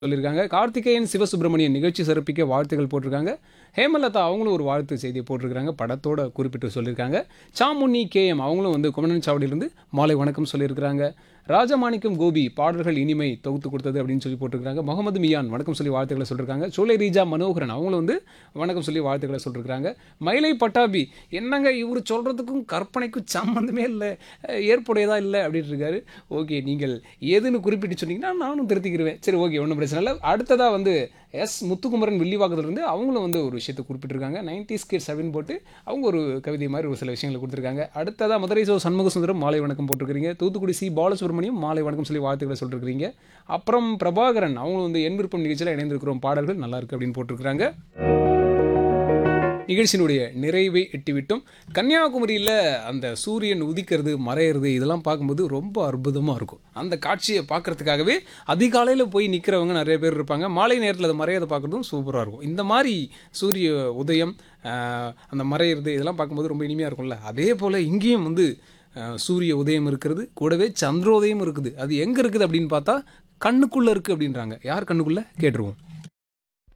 சொல்லியிருக்காங்க கார்த்திகேயன் சிவசுப்பிரமணியன் நிகழ்ச்சி சிறப்பிக்க வாழ்த்துக்கள் போட்டிருக்காங்க ஹேமலதா அவங்களும் ஒரு வாழ்த்து செய்தியை போட்டிருக்காங்க படத்தோட குறிப்பிட்டு சொல்லியிருக்காங்க சாமுன்னி கேஎம் அவங்களும் வந்து குமணன் சாவடியிலிருந்து மாலை வணக்கம் சொல்லியிருக்கிறாங்க ராஜமாணிக்கம் கோபி பாடல்கள் இனிமை தொகுத்து கொடுத்தது அப்படின்னு சொல்லி போட்டிருக்காங்க முகமது மியான் வணக்கம் சொல்லி வாழ்த்துக்களை சொல்லியிருக்காங்க சோலை ரீஜா மனோகரன் அவங்களும் வந்து வணக்கம் சொல்லி வாழ்த்துக்களை சொல்லியிருக்காங்க மயிலை பட்டாபி என்னங்க இவர் சொல்கிறதுக்கும் கற்பனைக்கும் சம்மந்தமே இல்லை ஏற்புடையதா இல்லை அப்படின்ட்டு இருக்காரு ஓகே நீங்கள் எதுன்னு குறிப்பிட்டு சொன்னீங்கன்னா நானும் திருத்திக்கிருவேன் சரி ஓகே ஒன்றும் பிரச்சனை இல்லை அடுத்ததாக வந்து எஸ் முத்துக்குமரன் வில்லிவாக்கத்துலேருந்து அவங்களும் வந்து ஒரு விஷயத்தை குறிப்பிட்டிருக்காங்க நைன்டி ஸ்கிட்ஸ் அப்படின்னு போட்டு அவங்க ஒரு கவிதை மாதிரி ஒரு சில விஷயங்களை கொடுத்துருக்காங்க அடுத்ததாக மதுரை சோ சண்முக சுந்தரம் மாலை வணக்கம் போட்டிருக்கிறீங்க தூத்துக்குடி சி பாலசுப்ரமணியம் மாலை வணக்கம் சொல்லி வாழ்த்துக்களை சொல்லிருக்கிறீங்க அப்புறம் பிரபாகரன் அவங்களும் வந்து என் விருப்பம் நிகழ்ச்சியில் இணைந்திருக்கிறோம் பாடல்கள் நல்லா இருக்கு அப்படின்னு போட்டிருக்கிறாங்க நிகழ்ச்சியினுடைய நிறைவை எட்டிவிட்டோம் கன்னியாகுமரியில் அந்த சூரியன் உதிக்கிறது மறையிறது இதெல்லாம் பார்க்கும்போது ரொம்ப அற்புதமாக இருக்கும் அந்த காட்சியை பார்க்கறதுக்காகவே அதிகாலையில் போய் நிற்கிறவங்க நிறைய பேர் இருப்பாங்க மாலை நேரத்தில் அதை மறையதை பார்க்குறதும் சூப்பராக இருக்கும் இந்த மாதிரி சூரிய உதயம் ஆஹ், அந்த மறையிறது இதெல்லாம் பார்க்கும்போது ரொம்ப இனிமையாக இருக்கும்ல அதே போல் இங்கேயும் வந்து ஆஹ், சூரிய உதயம் இருக்கிறது கூடவே சந்திரோதயம் இருக்குது அது எங்கே இருக்குது அப்படின்னு பார்த்தா கண்ணுக்குள்ளே இருக்குது அப்படின்றாங்க யார் கண்ணுக்குள்ளே கேட்டுருவோம்